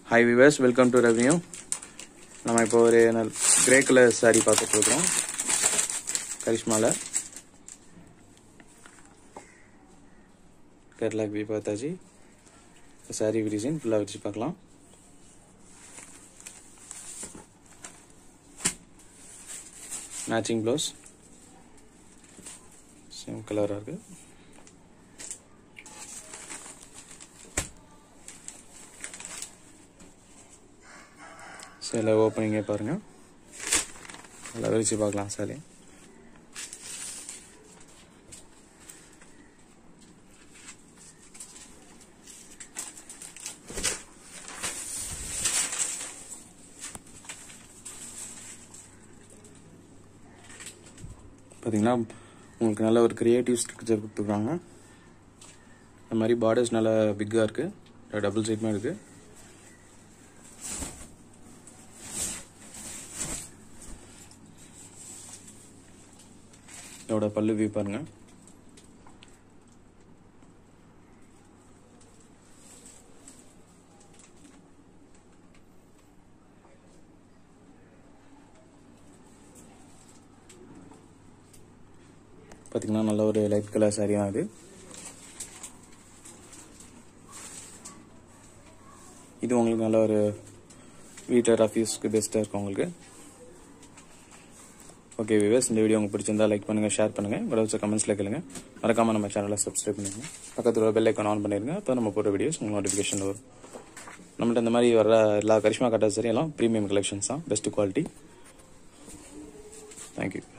high viewers welcome to review நம்ம இப்போ ஒரு கிரே கலர் saree பார்த்துட்டு இருக்கிறோம் கரிஷ்மாவில் கேரளாக்கு போய் பார்த்தாச்சு சாரி டிசைன் ஃபுல்லாக வச்சு பார்க்கலாம் மேட்சிங் ப்ளவுஸ் சேம் கலராக இருக்குது சில ஓப்பனிங்கே பாருங்கள் நல்லா விரிச்சு பார்க்கலாம் சாரி பார்த்தீங்கன்னா உங்களுக்கு நல்ல ஒரு கிரியேட்டிவ் ஸ்ட்ரக்சர் கொடுத்துருக்காங்க இந்த மாதிரி பார்டர்ஸ் நல்லா பிக்காக இருக்குது டபுள் சைட்மே இருக்குது இதோட பல்லு வியூ பாருங்க பார்த்தீங்கன்னா நல்ல ஒரு லைட் கலர் சாரி தான் இது இது உங்களுக்கு நல்ல ஒரு வீட்டில் ரஃப்யூஸ்க்கு பெஸ்ட்டாக இருக்கும் உங்களுக்கு ஓகே விவேஸ் இந்த வீடியோ உங்களுக்கு பிடிச்சிருந்தா லைக் பண்ணுங்கள் ஷேர் பண்ணுங்கள் உங்களோட கமெண்ட்ஸில் கேளுங்க மறக்காமல் நம்ம சேனலை சப்ஸ்கிரைப் பண்ணிடுங்க பக்கத்தில் பெல் ஐக்கான் ஆன் பண்ணிடுங்க அப்போ நம்ம போகிற வீடியோஸ் உங்களுக்கு நோட்டிஃபிகேஷன் வரும் நம்மள்ட்ட இந்த மாதிரி வர எல்லா கரிஷ்மா கட்டா சரி எல்லாம் ப்ரீமியம் கலெக்ஷன்ஸ் தான் பெஸ்ட் குவாலிட்டி தேங்க்யூ